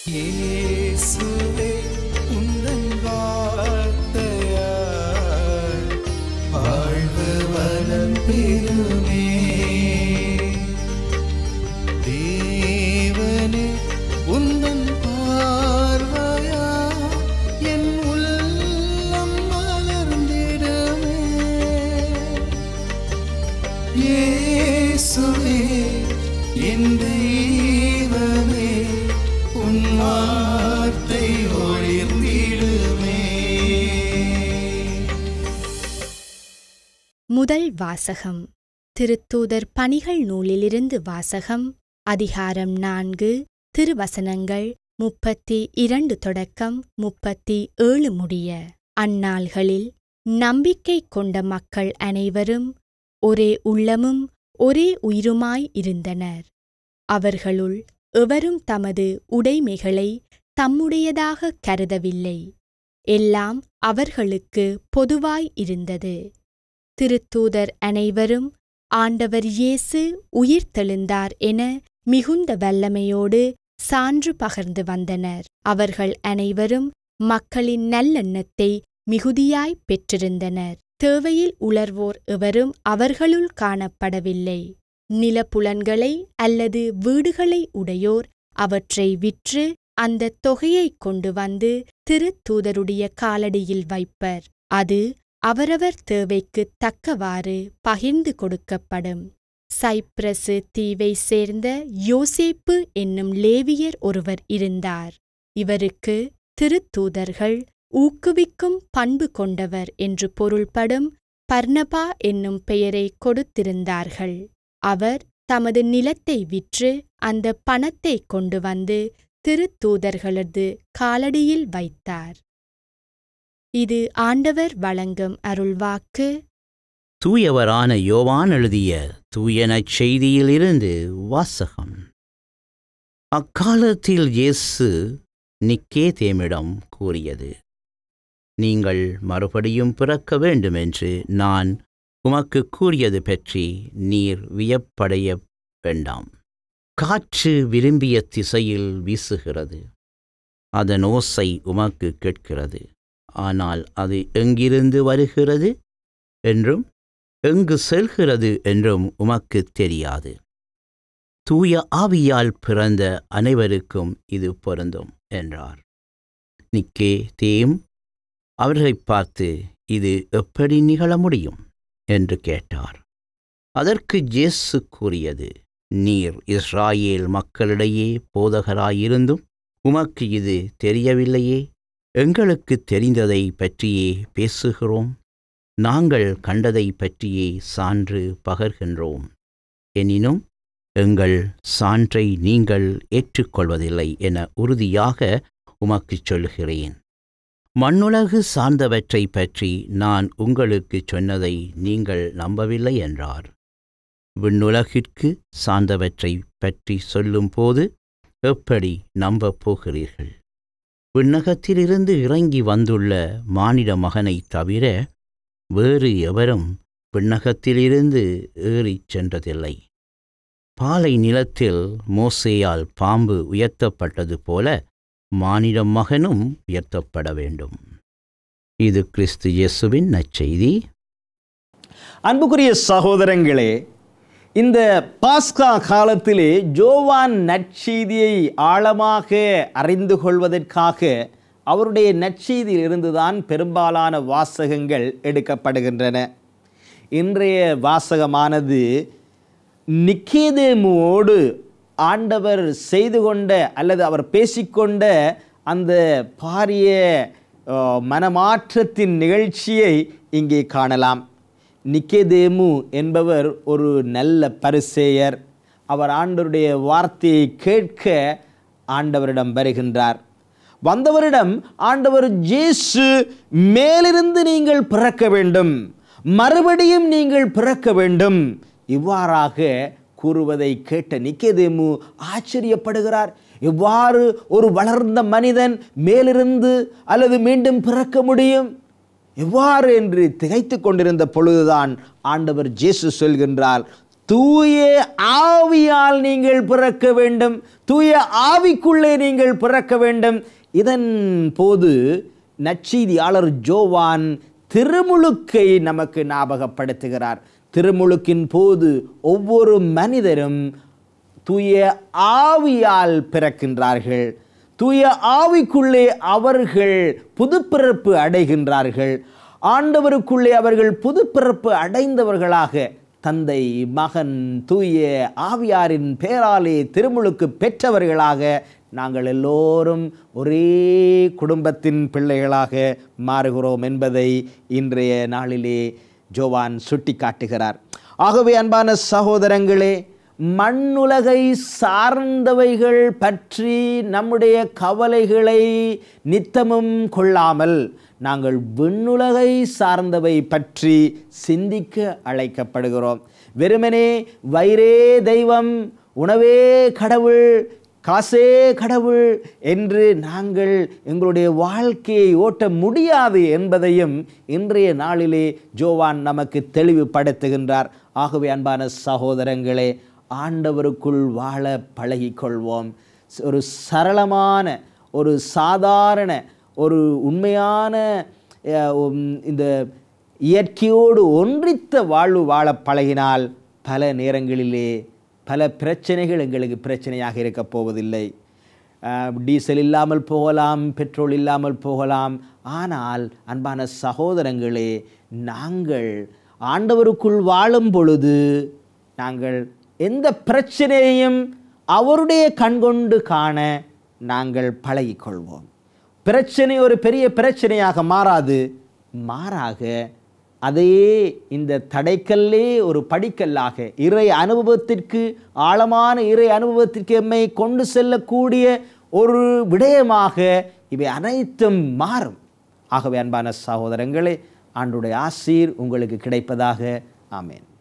இயேசுவே உந்தன் வார்த்தையால் வாழ்வு வளம் பெறுமே தேவனே உந்தன் பார்வையா என் உள்ளம் மலர்ந்திடுமே இயேசுவே என் தெய்வமே உன் வார்த்தை ஒளிர்ந்திடுமே முதல் வாசகம் திருத்தூதர் பணிகள் நூலிலிருந்து வாசகம் அதிகாரம் நான்கு திருவசனங்கள் முப்பத்தி இரண்டு தொடக்கம் முப்பத்தி ஏழு முடிய அந்நாள்களில் நம்பிக்கை கொண்ட மக்கள் அனைவரும் ஒரே உள்ளமும் ஒரே உயிருமாய் இருந்தனர் அவர்களுள் எவரும் தமது உடைமைகளை தம்முடையதாக கருதவில்லை எல்லாம் அவர்களுக்கு பொதுவாய் இருந்தது திருத்தூதர் அனைவரும் ஆண்டவர் இயேசு உயிர்த்தெழுந்தார் என மிகுந்த வல்லமையோடு சான்று பகர்ந்து வந்தனர் அவர்கள் அனைவரும் மக்களின் நல்லெண்ணத்தை மிகுதியாய் பெற்றிருந்தனர் தேவையில் உளர்வோர் எவரும் அவர்களுள் காணப்படவில்லை நிலப்புலன்களை அல்லது வீடுகளை உடையோர் அவற்றை விற்று அந்த தொகையைக் கொண்டு வந்து திருத்தூதருடைய காலடியில் வைப்பர் அது அவரவர் தேவைக்குத் தக்கவாறு பகிர்ந்து கொடுக்கப்படும் சைப்ரசு தீவை சேர்ந்த யோசேப்பு என்னும் லேவியர் ஒருவர் இருந்தார் இவருக்கு திருத்தூதர்கள் ஊக்குவிக்கும் பண்பு கொண்டவர் என்று பொருள்படும் பர்னபா என்னும் பெயரை கொடுத்திருந்தார்கள் அவர் தமது நிலத்தை விற்று அந்த பணத்தை கொண்டு வந்து திருத்தூதர்களது காலடியில் வைத்தார் இது ஆண்டவர் வழங்கும் அருள்வாக்கு தூயவரான யோவான் எழுதிய தூயனச் செய்தியிலிருந்து வாசகம் அக்காலத்தில் இயேசு நிக்கேதேமிடம் கூறியது நீங்கள் மறுபடியும் பிறக்க வேண்டுமென்று நான் உமக்கு கூறியது பற்றி நீர் வியப்படைய வேண்டாம் காற்று விரும்பிய திசையில் வீசுகிறது அதன் ஓசை உமக்கு கேட்கிறது ஆனால் அது எங்கிருந்து வருகிறது என்றும் எங்கு செல்கிறது என்றும் உமக்கு தெரியாது தூய ஆவியால் பிறந்த அனைவருக்கும் இது பொருந்தும் என்றார் நிக்கே தேம் அவர்களைப் பார்த்து இது எப்படி நிகழ முடியும் என்று கேட்டார் அதற்கு ஜேசு கூறியது நீர் இஸ்ராயேல் மக்களிடையே போதகராயிருந்தும் உமக்கு இது தெரியவில்லையே எங்களுக்கு தெரிந்ததை பற்றியே பேசுகிறோம் நாங்கள் கண்டதை பற்றியே சான்று பகர்கின்றோம் எனினும் எங்கள் சான்றை நீங்கள் ஏற்றுக்கொள்வதில்லை என உறுதியாக உமக்குச் சொல்கிறேன் மண்ணுலகு சார்ந்தவற்றை பற்றி நான் உங்களுக்குச் சொன்னதை நீங்கள் நம்பவில்லை என்றார் விண்ணுலகிற்கு சார்ந்தவற்றை பற்றி சொல்லும்போது எப்படி நம்பப் போகிறீர்கள் விண்ணகத்திலிருந்து இறங்கி வந்துள்ள மானிட மகனைத் தவிர வேறு எவரும் விண்ணகத்திலிருந்து ஏறிச் சென்றதில்லை பாலை நிலத்தில் மோசேயால் பாம்பு உயர்த்தப்பட்டது போல மானிட மகனும் உயர்த்தப்பட வேண்டும் இது கிறிஸ்து இயேசுவின் நற்செய்தி அன்புக்குரிய சகோதரங்களே இந்த பாஸ்கா காலத்திலே ஜோவான் நற்செய்தியை ஆழமாக அறிந்து கொள்வதற்காக அவருடைய நற்செய்தியில் இருந்துதான் பெரும்பாலான வாசகங்கள் எடுக்கப்படுகின்றன இன்றைய வாசகமானது நிக்கேதேமுவோடு ஆண்டவர் செய்து கொண்ட அல்லது அவர் பேசிக்கொண்ட அந்த பாரிய அஹ், மனமாற்றத்தின் நிகழ்ச்சியை இங்கே காணலாம் நிக்கேதேமு என்பவர் ஒரு நல்ல பரிசேயர் அவர் ஆண்டவருடைய வார்த்தையை கேட்க ஆண்டவரிடம் வருகின்றார் வந்தவரிடம் ஆண்டவர் ஜேசு மேலிருந்து நீங்கள் பிறக்க வேண்டும் மறுபடியும் நீங்கள் பிறக்க வேண்டும் இவ்வாறாக கூறுவதை கேட்ட நிக்கேதேமு ஆச்சரியப்படுகிறார் எவ்வாறு ஒரு வளர்ந்த மனிதன் மேலிருந்து அல்லது மீண்டும் பிறக்க முடியும் எவ்வாறு என்று திகைத்து கொண்டிருந்த பொழுதுதான் ஆண்டவர் ஜேசு சொல்கின்றார் தூய ஆவியால் நீங்கள் பிறக்க வேண்டும் தூய ஆவிக்குள்ளே நீங்கள் பிறக்க வேண்டும் இதன் போது நற்செய்தியாளர் ஜோவான் திருமுழுக்கை நமக்கு ஞாபகப்படுத்துகிறார் திருமுழுக்கின் போது ஒவ்வொரு மனிதரும் தூய ஆவியால் பிறக்கின்றார்கள் தூய ஆவிக்குள்ளே அவர்கள் புதுப்பிறப்பு அடைகின்றார்கள் ஆண்டவருக்குள்ளே அவர்கள் புதுப்பிறப்பு அடைந்தவர்களாக தந்தை மகன் தூய ஆவியாரின் பேராலே திருமுழுக்கு பெற்றவர்களாக நாங்கள் எல்லோரும் ஒரே குடும்பத்தின் பிள்ளைகளாக மாறுகிறோம் என்பதை இன்றைய நாளிலே ஜோவான் சுட்டி காட்டுகிறார் ஆகவே அன்பான சகோதரங்களே மண்ணுலகை சார்ந்தவைகள் பற்றி நம்முடைய கவலைகளை நித்தமும் கொள்ளாமல் நாங்கள் விண்ணுலகை சார்ந்தவை பற்றி சிந்திக்க அழைக்கப்படுகிறோம் வெறுமனே வயிறே தெய்வம் உணவே கடவுள் காசே கடவுள் என்று நாங்கள் எங்களுடைய வாழ்க்கையை ஓட்ட முடியாது என்பதையும் இன்றைய நாளிலே ஜோவான் நமக்கு தெளிவுபடுத்துகின்றார் ஆகவே அன்பான சகோதரங்களே ஆண்டவருக்குள் வாழ பழகிக்கொள்வோம் ஒரு சரளமான ஒரு சாதாரண ஒரு உண்மையான அஹ், உம், இந்த இயற்கையோடு ஒன்றித்த வாழ்வு வாழ பழகினால் பல நேரங்களிலே பல பிரச்சனைகள் எங்களுக்கு பிரச்சனையாக இருக்கப் போவதில்லை அஹ், டீசல் இல்லாமல் போகலாம் பெட்ரோல் இல்லாமல் போகலாம் ஆனால் அன்பான சகோதரங்களே நாங்கள் ஆண்டவருக்குள் வாழும் பொழுது நாங்கள் எந்த பிரச்சனையையும் அவருடைய கண்கொண்டு காண நாங்கள் பழகிக்கொள்வோம் பிரச்சனை ஒரு பெரிய பிரச்சனையாக மாறாது மாறாக அதையே இந்த தடைக்கல்லே ஒரு படிக்கல்லாக இறை அனுபவத்திற்கு ஆழமான இறை அனுபவத்திற்கு எம்மை கொண்டு செல்லக்கூடிய ஒரு விடயமாக இவை அனைத்தும் மாறும் ஆகவே அன்பான சகோதரங்களே ஆண்டுடைய ஆசீர் உங்களுக்கு கிடைப்பதாக ஆமேன்